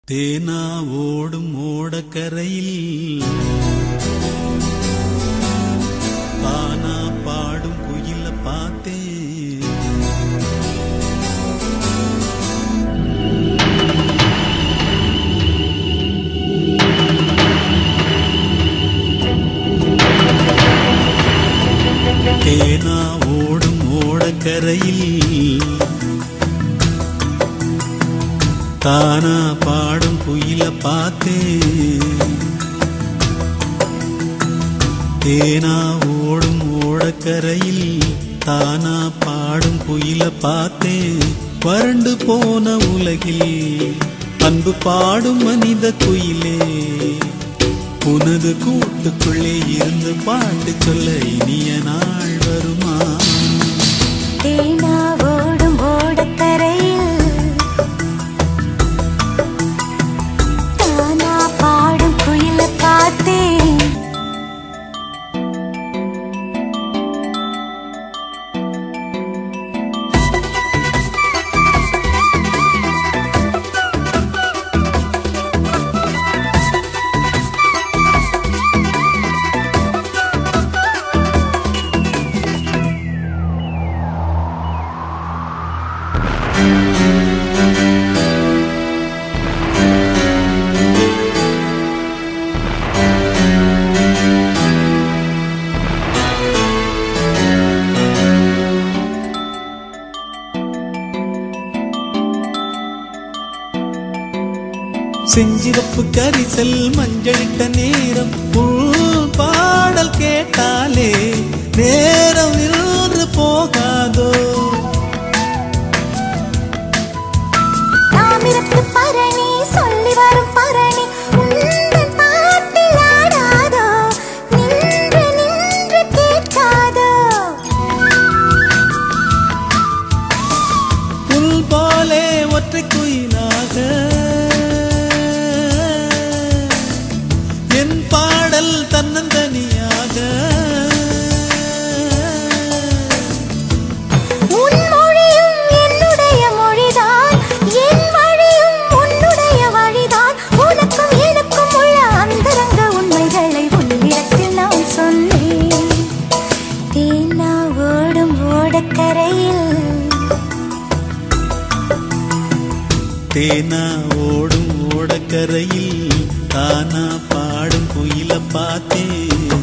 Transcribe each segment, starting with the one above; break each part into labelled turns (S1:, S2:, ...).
S1: தேனா ஓடும் ஓடக்கரையில் தானா பாடும் குயில பார்த்தேன் தேனா ஓடும் ஓடக்கரையில் தானா பாடும் குயில பார்த்தேன் தேனா ஓடும் ஓடக்கரையில் தானா பாடும் குயில பார்த்தேன் வறண்டு போன உலகில் அன்பு பாடும் மனித குயிலே உனது கூட்டுக்குள்ளே இருந்து பாட்டு சொல்ல இனிய நாள் வருமா
S2: தேனா ஓடும் ஓடக்கரையில் தானா பாடும் குயில பார்த்தேன்
S1: செஞ்சிரப்பு கரிசல் மஞ்சளிட்ட நேரம் புல் பாடல் கேட்டாலே நேரம் நின்று போகாதோ
S2: தாமிரத்து பரணி சொல்லி வரும் பரணி உந்தன் பாட்டில் ஆடாதோ நின்று நின்று கேட்காதோ
S1: புல் போலே ஒற்றை குயிலாக என் பாடல் தன்னந்தனியாக
S2: உன் மொழியும் என்னுடைய மொழிதான் என் வழியும் உன்னுடைய வழிதான் உனக்கும் எனக்கும் உள்ள அந்தரங்க உண்மைகளை உன்னிடத்தில் நான் சொன்னேன் தேனா ஓடும் ஓடக்கரையில்
S1: தேனா ஓடும் ஓடக்கரையில் தானா பாடும் குயில பார்த்தேன்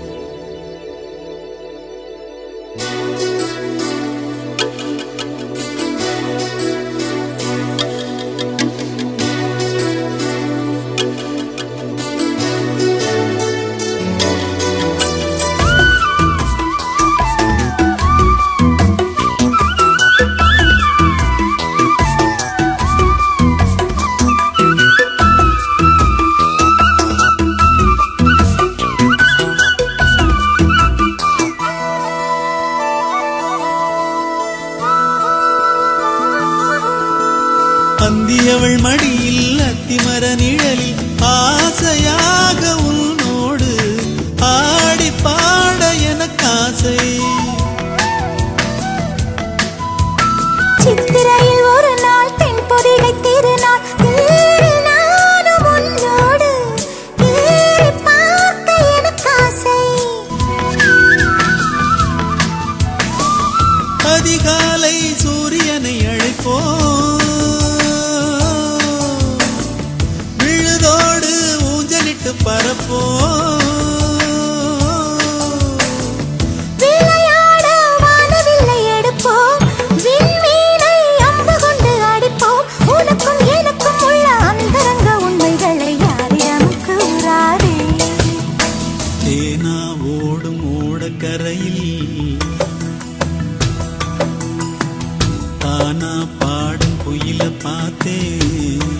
S1: அந்தியவள் மடியில் அத்திமர நிழலில் ஆசையாக உன்னோடு ஆடி பாட எனக்காசை
S2: சித்திரையில் ஒரு நாள் தென்பொதிகை திருநாள் தேரில் நானும் உன்னோடு ஏறி பார்க்க எனக்கு ஆசை
S1: அதிகாலை சூரியனை அழைப்போம் விழுதோடு ஊஞ்சலிட்டு பரப்போம்
S2: விளையாட வானவில்லை எடுப்போம் விண்மீனை அம்பு கொண்டு அடிப்போம் உனக்கும் எனக்கும் உள்ள அந்தரங்க உண்மைகளை யாரிடம் கூறாதே
S1: தேனா ஓடும் ஓடக்கரையில் தானா பாடும் குயில பார்த்தேன்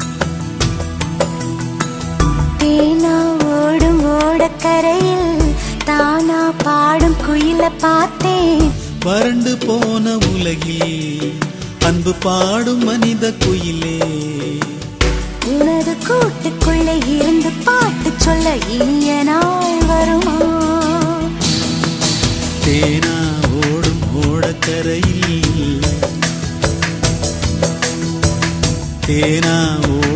S2: தேனா ஓடும் ஓடக்கரையில் தானா பாடும் குயில பார்த்தேன்
S1: வறண்டு போன உலகில் அன்பு பாடும் மனித குயிலே
S2: உனது கூட்டுக்குள்ளே இருந்து பாட்டு சொல்ல இனிய நாள் வருமா
S1: தேனா ஓடும் ஓடக்கரையில் தேனா